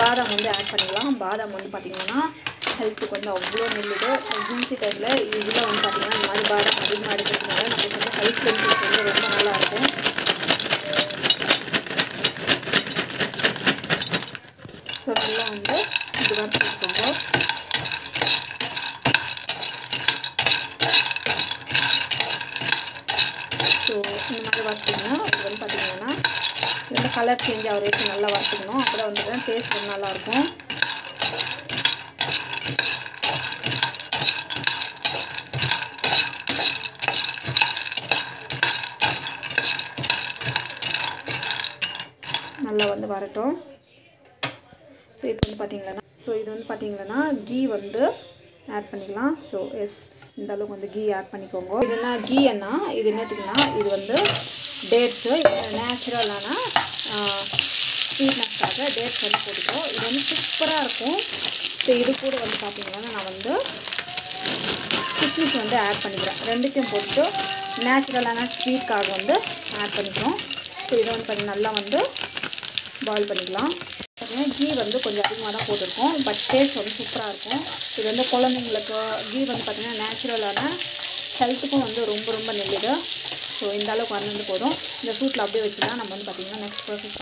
பாதாம் வந்து ஆட் பண்ணிக்கலாம் பாதாம் வந்து பார்த்திங்கன்னா ஹெல்த்துக்கு வந்து அவ்வளோ நல்லது ப்ரெக்னென்சி டைமில் யூஸ்வலாக வந்து பார்த்திங்கன்னா இந்த மாதிரி பாதாம் அதிகமாக எடுக்கிறதுனால நமக்கு வந்து ஹெல்த் பெனிஃபிட்ஸ் வந்து ரொம்ப நல்லாயிருக்கும் ஸோ நல்லா வந்து இது வறுத்துக்கோங்க ஸோ இந்த மாதிரி வறுத்திங்கன்னா இது வந்து பார்த்திங்கன்னா இது வந்து கலர் சேஞ்ச் ஆகிற வரைக்கும் நல்லா வறுத்துக்கணும் அப்போ தான் வந்து டேஸ்ட் வந்து நல்லாயிருக்கும் நல்லா வந்து வரட்டும் ஸோ இப்போ வந்து பார்த்தீங்களன்னா ஸோ இது வந்து பார்த்தீங்கன்னா கீ வந்து ஆட் பண்ணிக்கலாம் ஸோ எஸ் இந்த அளவுக்கு வந்து கீ ஆட் பண்ணிக்கோங்க இது என்ன கீ என்ன இது என்னத்துக்குன்னா இது வந்து டேட்ஸு நேச்சுரலான ஸ்வீட்னஸ்க்காக டேட்ஸ் வந்து போட்டுக்கிறோம் இது வந்து சூப்பராக இருக்கும் ஸோ இது கூட வந்து பார்த்தீங்கன்னா நான் வந்து கிஸ்மிஸ் வந்து ஆட் பண்ணிக்கிறேன் ரெண்டுத்தையும் போட்டு நேச்சுரலான ஸ்வீட்காக வந்து ஆட் பண்ணிக்கிறோம் ஸோ இதை வந்து கொஞ்சம் நல்லா வந்து பாயில் பண்ணிக்கலாம் பார்த்தீங்கன்னா கீ வந்து கொஞ்சம் அதிகமாக தான் போட்டிருக்கோம் பட் டேஸ்ட் வந்து சூப்பராக இருக்கும் இது வந்து குழந்தைங்களுக்கு கீ வந்து பார்த்திங்கன்னா நேச்சுரலான ஹெல்த்துக்கும் வந்து ரொம்ப ரொம்ப நல்லது ஸோ இந்த அளவுக்கு வந்து போதும் இந்த சூட்டில் அப்படியே வச்சுதான் நம்ம வந்து பார்த்திங்கன்னா நெக்ஸ்ட் ப்ராசஸ்